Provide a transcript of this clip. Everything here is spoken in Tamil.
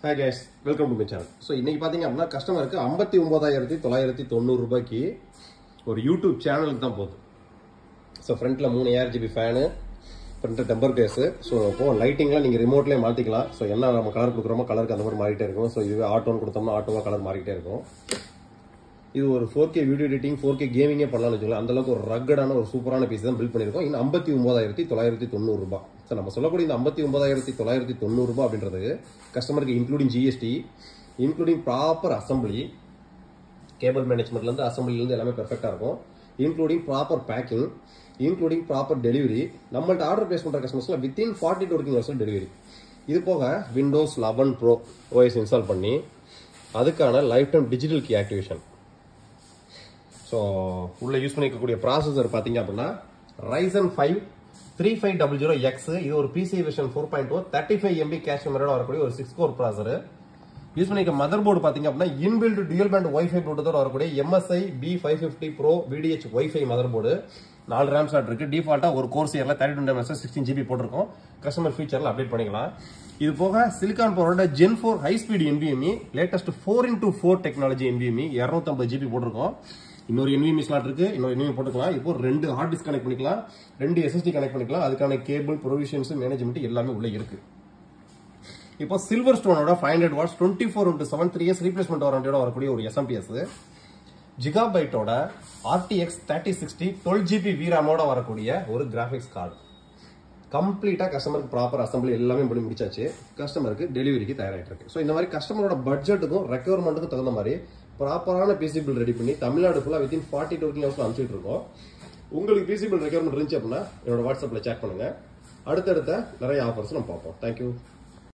hi guys welcome to my channel so இன்னைக்கு பார்த்தீங்க அப்படின்னா கஸ்டமருக்கு ஐம்பத்தி ஒன்பதாயிரத்தி தொள்ளாயிரத்தி தொண்ணூறு ரூபாய்க்கு ஒரு யூடியூப் சேனலுக்கு தான் போகுது ஸோ ஃப்ரண்ட்டில் மூணு AR GB fan front temper case so இப்போ லைட்டிங்லாம் நீங்கள் ரிமோட்லேயே மாற்றிக்கலாம் ஸோ என்ன நம்ம கலர் கொடுக்குறோமோ கலருக்கு அந்த மாதிரி மாறிட்டே இருக்கும் ஸோ இதுவே ஆட்டோன்னு கொடுத்தோம்னா ஆட்டோவாக கலர் மாறிக்கிட்டே இருக்கும் இது ஒரு four K video editing four K கேமிங்கே பண்ணலாம்னு வச்சுக்கலாம் அந்த அளவுக்கு ஒரு ரக்கடான ஒரு சூப்பரான பீஸ் தான் பில்ட் பண்ணியிருக்கோம் இன்னும் ஐம்பத்தி ஒன்பதாயிரத்தி தொள்ளாயிரத்தி தொண்ணூறு ரூபாய் ஸோ நம்ம சொல்லக்கூடிய இந்த ஐம்பத்தி ஒன்பதாயிரத்தி தொள்ளாயிரத்தி தொண்ணூறு ரூபாய் அப்படின்றது கஸ்டமருக்கு including GST including proper assembly cable மேனேஜ்மெண்ட்லேருந்து அசம்பிளிலேருந்து எல்லாமே பெர்ஃபெக்டாக இருக்கும் including proper packing including proper delivery நம்மள்ட்ட ஆர்டர் பிளேஸ் பண்ணுற கஸ்டமர்ஸ்லாம் வித்தின் ஃபார்ட்டி டூ ஒர்க்கிங் ஹவர்ஸில் டெலிவரி இது போக Windows eleven pro OS install பண்ணி அதுக்கான lifetime digital key activation so உள்ள யூஸ் பண்ணிக்கக்கூடிய ப்ராசஸர் பார்த்தீங்க அப்படின்னா Ryzen five three five double zero X இது ஒரு PC version four point o thirty five MP cash மெமரோட வரக்கூடிய ஒரு சிக்ஸ் கோர் ப்ராசர் யூஸ் பண்ணிக்க மதர் போர்டு பார்த்தீங்க அப்படின்னா இன்பில்ட் டியூல் பேண்ட் ஒய்ஃபை ப்ளூடூத்தோட வரக்கூடிய MSI B five fifty pro VDH wifi motherboard நாலு ரேம் ஸ்லாட் இருக்கு டிஃபால்ட்டா ஒரு கோர்ஸ் இயர்ல thirty two MS sixteen GB போட்டிருக்கோம் கஸ்டமர் ஃபீச்சர்ல அப்டேட் பண்ணிக்கலாம் இது போக சிலிகான் பவரோட gen four high speed NVMe latest four into four technology NVMe இரநூத்தம்பது ஜிபி போட்டிருக்கோம் இன்னொரு NVMe ஸ்லாட் இருக்கு இன்னொரு NVMe போட்டுக்கலாம் இப்போ ரெண்டு ஹார்ட் டிஸ்க் கனெக்ட் பண்ணிக்கலாம் ரெண்டு SSD கனெக்ட் பண்ணிக்கலாம் அதுக்கான கேபிள் ப்ரொவிஷன்ஸ் மேனேஜ்மெண்ட் எல்லாமே உள்ள இருக்கு இப்போ சில்வர் ஸ்டோனோட five hundred watts twenty four into seven three years replacement வாரண்டியோட வரக்கூடிய ஒரு எஸ்எம்பிஎஸ் ஜிகாபைட்டோட RTX thirty sixty twelve GB வீராமோட வரக்கூடிய ஒரு கிராஃபிக்ஸ் கார்டு கம்ப்ளீட்டாக கஸ்டமருக்கு ப்ராப்பர் அசம்பிளி எல்லாமே பண்ணி முடிச்சாச்சு கஸ்டமருக்கு டெலிவரிக்கு தயாராகிட்டு இருக்கு ஸோ இந்த மாதிரி கஸ்டமரோட பட்ஜெட்டுக்கும் ரெக்குவயர்மெண்ட்டுக்கும் தகுந்த மாதிரி ப்ராப்பரான பிசி பில் ரெடி பண்ணி தமிழ்நாடு ஃபுல்லாக வித்தின் ஃபார்ட்டி டூ ஹவர்ஸில் அனுப்பிச்சிட்டு இருக்கோம் உங்களுக்கு பிசி பில் ரெக்குவயர்மெண்ட் இருந்துச்சு அப்படின்னா என்னோட வாட்ஸ்அப்பில் சேட் பண்ணுங்க அடுத்தடுத்த நிறைய ஆஃபர்ஸ் நம்ம பார்ப்போம் தேங்க்யூ